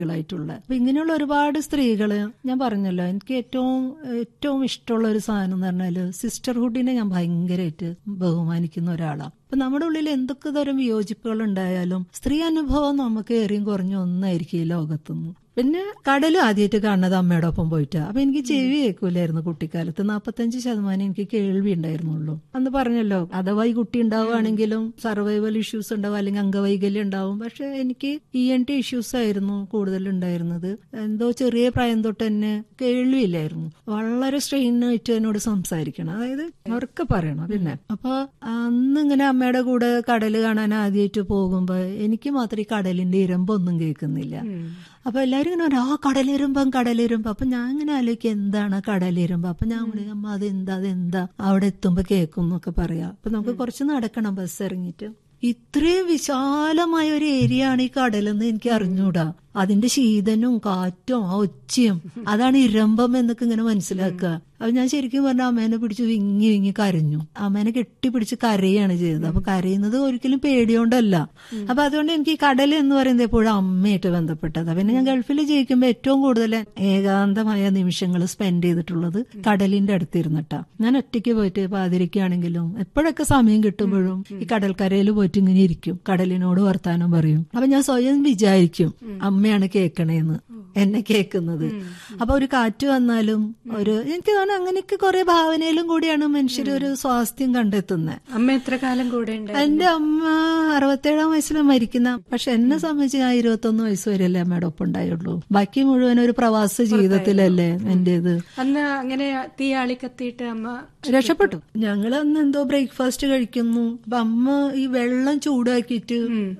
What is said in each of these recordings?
ായിട്ടുള്ള അപ്പൊ ഇങ്ങനെയുള്ള ഒരുപാട് സ്ത്രീകള് ഞാൻ പറഞ്ഞല്ലോ എനിക്ക് ഏറ്റവും ഏറ്റവും ഇഷ്ടമുള്ള ഒരു സാധനം എന്ന് പറഞ്ഞാല് സിസ്റ്റർഹുഡിനെ ഞാൻ ഭയങ്കരമായിട്ട് ബഹുമാനിക്കുന്ന ഒരാളാണ് അപ്പൊ നമ്മുടെ ഉള്ളിൽ എന്തൊക്കെ തരം വിയോജിപ്പുകൾ ഉണ്ടായാലും സ്ത്രീ അനുഭവം നമുക്ക് ഏറിയും കുറഞ്ഞ ഒന്നായിരിക്കും ഈ ലോകത്തുനിന്ന് പിന്നെ കടലും ആദ്യമായിട്ട് കാണുന്നത് അമ്മയുടെ ഒപ്പം പോയിട്ടാ അപ്പൊ എനിക്ക് ചെവി കേൾക്കൂലായിരുന്നു കുട്ടിക്കാലത്ത് നാപ്പത്തഞ്ച് ശതമാനം എനിക്ക് കേൾവി ഉണ്ടായിരുന്നുള്ളൂ അന്ന് പറഞ്ഞല്ലോ അഥവാ ഈ കുട്ടി ഉണ്ടാവുകയാണെങ്കിലും സർവൈവൽ ഇഷ്യൂസ് ഉണ്ടാവും അല്ലെങ്കിൽ അംഗവൈകല്യം ഉണ്ടാവും പക്ഷെ എനിക്ക് ഇ എൻ ടി ഇഷ്യൂസ് ആയിരുന്നു കൂടുതൽ ഉണ്ടായിരുന്നത് എന്തോ ചെറിയ പ്രായം തൊട്ട് തന്നെ കേൾവിയില്ലായിരുന്നു വളരെ സ്ട്രെയിൻ ആയിട്ട് എന്നോട് സംസാരിക്കണം അതായത് അവർക്ക് പറയണം പിന്നെ അപ്പൊ അന്ന് ഇങ്ങനെ അമ്മയുടെ കൂടെ കടല് കാണാൻ ആദ്യമായിട്ട് പോകുമ്പോ എനിക്ക് മാത്രം ഈ കടലിന്റെ ഇരമ്പൊന്നും കേൾക്കുന്നില്ല അപ്പൊ എല്ലാരും ഇങ്ങനെ പറയും, ആ കടലിരുമ്പം കടലിരുമ്പം അപ്പൊ ഞാൻ ഇങ്ങനെ ആലോചിക്കും എന്താണ് കടലിരുമ്പം അപ്പൊ ഞാൻ വിളിക്കും അമ്മ അതെന്താ അതെന്താ അവിടെ എത്തുമ്പോ കേൾക്കും എന്നൊക്കെ പറയാം അപ്പൊ നമുക്ക് കുറച്ച് നടക്കണം ബസ് ഇറങ്ങിയിട്ട് ഇത്രയും വിശാലമായ ഒരു ഏരിയ ആണ് ഈ കടലെന്ന് എനിക്ക് അറിഞ്ഞൂടാ അതിന്റെ ശീതനും കാറ്റും ആ ഒച്ചയും അതാണ് ഇരമ്പം എന്നൊക്കെ ഇങ്ങനെ മനസ്സിലാക്കുക അപ്പൊ ഞാൻ ശരിക്കും പറഞ്ഞ അമ്മേനെ പിടിച്ച് വിങ്ങി വിങ്ങി കരഞ്ഞു അമ്മേനെ കെട്ടിപ്പിടിച്ച് കരയാണ് ചെയ്തത് അപ്പൊ കരയുന്നത് ഒരിക്കലും പേടിയോണ്ടല്ല അപ്പൊ അതുകൊണ്ട് എനിക്ക് ഈ കടൽ എന്ന് പറയുന്നത് എപ്പോഴും അമ്മയായിട്ട് ബന്ധപ്പെട്ടത് പിന്നെ ഞാൻ ഗൾഫിൽ ജയിക്കുമ്പോൾ ഏറ്റവും കൂടുതൽ ഏകാന്തമായ നിമിഷങ്ങൾ സ്പെൻഡ് ചെയ്തിട്ടുള്ളത് കടലിന്റെ അടുത്തിരുന്നിട്ടാ ഞാൻ ഒറ്റയ്ക്ക് പോയിട്ട് പാതിരിക്കാണെങ്കിലും എപ്പോഴൊക്കെ സമയം കിട്ടുമ്പോഴും ഈ കടൽക്കരയിൽ പോയിട്ട് ഇങ്ങനെ ഇരിക്കും കടലിനോട് വർത്താനം പറയും അപ്പൊ ഞാൻ സ്വയം വിചാരിക്കും അമ്മയാണ് കേൾക്കണേന്ന് എന്നെ കേൾക്കുന്നത് അപ്പൊ ഒരു കാറ്റ് വന്നാലും ഒരു എനിക്ക് തോന്നുന്നു അങ്ങനെയൊക്കെ കുറെ ഭാവനയിലും കൂടിയാണ് മനുഷ്യർ ഒരു സ്വാസ്ഥ്യം കണ്ടെത്തുന്നത് അമ്മ എത്ര കാലം കൂടെ ഉണ്ട് എന്റെ അമ്മ അറുപത്തേഴാം വയസ്സിലാണ് മരിക്കുന്ന പക്ഷെ എന്നെ സംബന്ധിച്ച് ഞാൻ ഇരുപത്തൊന്ന് വയസ്സ് വരെയല്ലേ അമ്മയുടെ ഒപ്പം ഉണ്ടായുള്ളൂ ബാക്കി മുഴുവൻ ഒരു പ്രവാസ ജീവിതത്തിലല്ലേ എന്റേത് അന്ന് അങ്ങനെ തീ ആളി കത്തിയിട്ട് അമ്മ രക്ഷപ്പെട്ടു ഞങ്ങൾ അന്ന് എന്തോ ബ്രേക്ക്ഫാസ്റ്റ് കഴിക്കുന്നു അപ്പൊ അമ്മ ഈ വെള്ളം ചൂടാക്കിയിട്ട്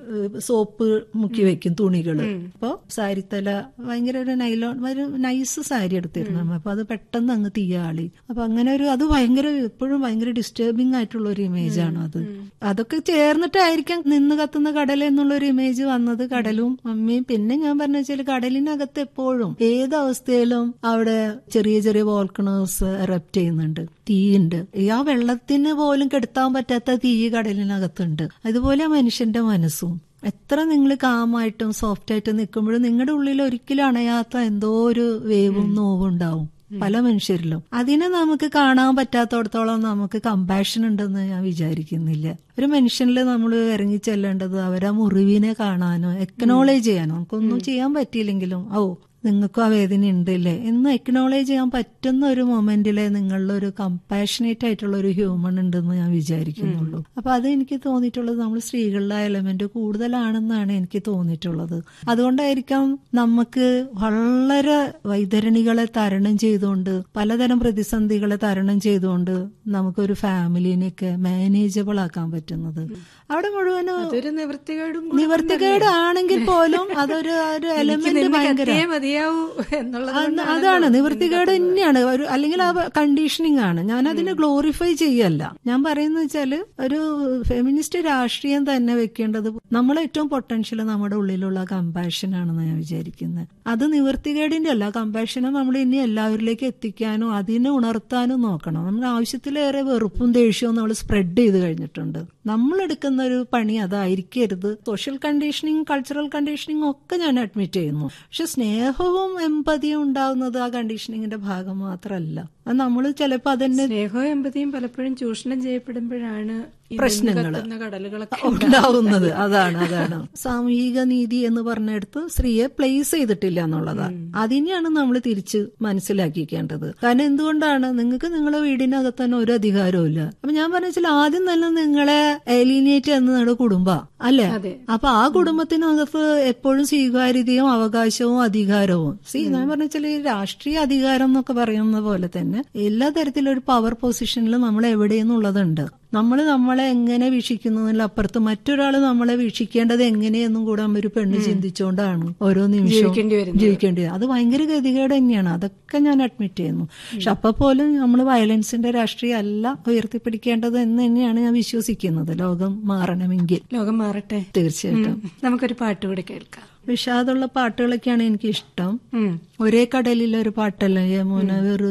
സോപ്പ് മുക്കി വെക്കും തുണികള് അപ്പൊ സാരിത്തല ഭയങ്കര ഒരു നൈലോൺ ഒരു നൈസ് സാരി എടുത്തിരുന്നു അമ്മ അപ്പൊ അത് പെട്ടെന്ന് അങ്ങ് തീയാളി അപ്പൊ അങ്ങനെ ഒരു അത് ഭയങ്കര എപ്പോഴും ഭയങ്കര ഡിസ്റ്റർബിംഗ് ആയിട്ടുള്ള ഒരു ഇമേജ് ആണ് അത് അതൊക്കെ ചേർന്നിട്ടായിരിക്കാം നിന്ന് കത്തുന്ന കടൽ എന്നുള്ള ഒരു ഇമേജ് വന്നത് കടലും അമ്മയും പിന്നെ ഞാൻ പറഞ്ഞ വെച്ചാൽ കടലിനകത്ത് എപ്പോഴും ഏത് അവസ്ഥയിലും അവിടെ ചെറിയ ചെറിയ വോൾക്കണേഴ്സ് എറപ്റ്റ് ചെയ്യുന്നുണ്ട് തീയുണ്ട് ഈ ആ വെള്ളത്തിന് പോലും കെടുത്താൻ പറ്റാത്ത തീ കടലിനകത്തുണ്ട് അതുപോലെ മനുഷ്യന്റെ മനസ്സും എത്ര നിങ്ങൾ കാമായിട്ടും സോഫ്റ്റ് ആയിട്ടും നിൽക്കുമ്പോഴും നിങ്ങളുടെ ഉള്ളിൽ ഒരിക്കലും അണയാത്ത എന്തോ ഒരു വേവും നോവും ഉണ്ടാവും പല മനുഷ്യരിലും അതിനെ നമുക്ക് കാണാൻ പറ്റാത്തടത്തോളം നമുക്ക് കമ്പാഷൻ ഉണ്ടെന്ന് ഞാൻ വിചാരിക്കുന്നില്ല ഒരു മനുഷ്യനിൽ നമ്മൾ ഇറങ്ങി ചെല്ലേണ്ടത് അവരെ മുറിവിനെ കാണാനോ എക്കനോളേജ് ചെയ്യാനോ നമുക്കൊന്നും ചെയ്യാൻ പറ്റിയില്ലെങ്കിലും ഓ നിങ്ങൾക്കും ആ വേദന ഉണ്ടല്ലേ എന്ന് എക്നോളേജ് ചെയ്യാൻ പറ്റുന്ന ഒരു മൊമെന്റിലെ നിങ്ങളിൽ ഒരു കമ്പാഷനേറ്റ് ആയിട്ടുള്ള ഒരു ഹ്യൂമൺ ഉണ്ടെന്ന് ഞാൻ വിചാരിക്കുന്നുള്ളൂ അപ്പൊ അത് എനിക്ക് തോന്നിയിട്ടുള്ളത് നമ്മൾ സ്ത്രീകളുടെ എലമെന്റ് കൂടുതലാണെന്നാണ് എനിക്ക് തോന്നിയിട്ടുള്ളത് അതുകൊണ്ടായിരിക്കാം നമുക്ക് വളരെ വൈതരണികളെ തരണം ചെയ്തുകൊണ്ട് പലതരം പ്രതിസന്ധികളെ തരണം ചെയ്തുകൊണ്ട് നമുക്കൊരു ഫാമിലിനെയൊക്കെ മാനേജബിൾ ആക്കാൻ പറ്റുന്നത് അവിടെ മുഴുവനും അതൊരു നിവൃത്തികേടും നിവർത്തികേട് ആണെങ്കിൽ പോലും അതൊരു ഒരു എലമെന്റ് ഭയങ്കര കത്തിയേ മതിയാവൂ എന്നുള്ളത് അത് അതാണ് നിവൃത്തികേട് തന്നെയാണ് ഒരു അല്ലെങ്കിൽ ആ കണ്ടീഷനിങ് ആണ് ഞാൻ അതിനെ ഗ്ലോറിഫൈ ചെയ്യല്ല ഞാൻ പറയുന്ന വെച്ചാല് ഒരു ഫെമിനിസ്റ്റ് രാഷ്ട്രീയം തന്നെ വെക്കേണ്ടത് നമ്മളെ ഏറ്റവും പൊട്ടൻഷ്യൽ നമ്മുടെ ഉള്ളിലുള്ള കമ്പാഷൻ ആണെന്ന് ഞാൻ വിചാരിക്കുന്നത് അത് നിവൃത്തികേടിന്റെ അല്ല കമ്പാഷനെ നമ്മൾ ഇനി എല്ലാവരിലേക്ക് എത്തിക്കാനും അതിനെ ഉണർത്താനും നോക്കണം നമ്മുടെ ആവശ്യത്തിലേറെ വെറുപ്പും ദേഷ്യവും നമ്മൾ സ്പ്രെഡ് ചെയ്ത് കഴിഞ്ഞിട്ടുണ്ട് നമ്മൾ എടുക്കുന്ന ഒരു പണി അതായിരിക്കരുത് സോഷ്യൽ കണ്ടീഷനിങ് കൾച്ചറൽ കണ്ടീഷനിങ് ഒക്കെ ഞാൻ അഡ്മിറ്റ് ചെയ്യുന്നു പക്ഷെ സ്നേഹവും എമ്പതിയും ഉണ്ടാവുന്നത് ആ കണ്ടീഷനിങ്ങിന്റെ ഭാഗം മാത്രമല്ല അത് നമ്മൾ ചിലപ്പോ അതന്നെ സ്നേഹവും എമ്പതിയും പലപ്പോഴും ചൂഷണം ചെയ്യപ്പെടുമ്പോഴാണ് ഈ പ്രശ്നങ്ങള്. നിന്ന് കത്തുന്ന കടലുകളൊക്കെ ഉണ്ടാവുന്നത് അതാണ് അതാണ് സാമൂഹിക നീതി എന്ന് പറഞ്ഞെടുത്ത് സ്ത്രീയെ പ്ലേസ് ചെയ്തിട്ടില്ല എന്നുള്ളതാണ് അതിനെയാണ് നമ്മൾ തിരിച്ച് മനസ്സിലാക്കിക്കേണ്ടത് കാരണം എന്തുകൊണ്ടാണ് നിങ്ങൾക്ക് നിങ്ങളെ വീടിനകത്ത് തന്നെ ഒരു അധികാരവും ഇല്ല അപ്പൊ ഞാൻ പറഞ്ഞാൽ ആദ്യം തന്നെ നിങ്ങളെ എലിനേറ്റ് എന്ന് നിങ്ങളുടെ കുടുംബ അല്ലേ അതെ. അപ്പൊ ആ കുടുംബത്തിനകത്ത് എപ്പോഴും സ്വീകാര്യതയും അവകാശവും അധികാരവും സി ഞാൻ പറഞ്ഞാൽ ഈ രാഷ്ട്രീയ അധികാരം എന്നൊക്കെ പറയുന്ന പോലെ തന്നെ എല്ലാ തരത്തിലും ഒരു പവർ പൊസിഷനിൽ നമ്മൾ എവിടെയെന്നുള്ളതുണ്ട് നമ്മൾ നമ്മളെ എങ്ങനെ വീക്ഷിക്കുന്നതിൽ അപ്പുറത്ത് മറ്റൊരാൾ നമ്മളെ വീക്ഷിക്കേണ്ടത് എങ്ങനെയെന്നും കൂടെ ഒരു പെണ്ണ് ചിന്തിച്ചുകൊണ്ടാണ് ഓരോ നിമിഷവും ജീവിക്കേണ്ടി വരുന്നത്. ജീവിക്കേണ്ടി വരും. അത് ഭയങ്കര ഗതികേട് തന്നെയാണ് അതൊക്കെ ഞാൻ അഡ്മിറ്റ് ചെയ്യുന്നു പക്ഷെ അപ്പൊ പോലും നമ്മൾ വയലൻസിന്റെ രാഷ്ട്രീയം അല്ല ഉയർത്തിപ്പിടിക്കേണ്ടത് എന്ന് തന്നെയാണ് ഞാൻ വിശ്വസിക്കുന്നത് ലോകം മാറണമെങ്കിൽ ലോകം മാറട്ടെ തീർച്ചയായിട്ടും ഉം. നമുക്കൊരു പാട്ട് കൂടി കേൾക്കാം വിഷാദമുള്ള പാട്ടുകളൊക്കെയാണ് എനിക്ക് ഇഷ്ടം ഉം. ഒരേ കടലിൽ ഒരു പാട്ടല്ല യമുന വെറു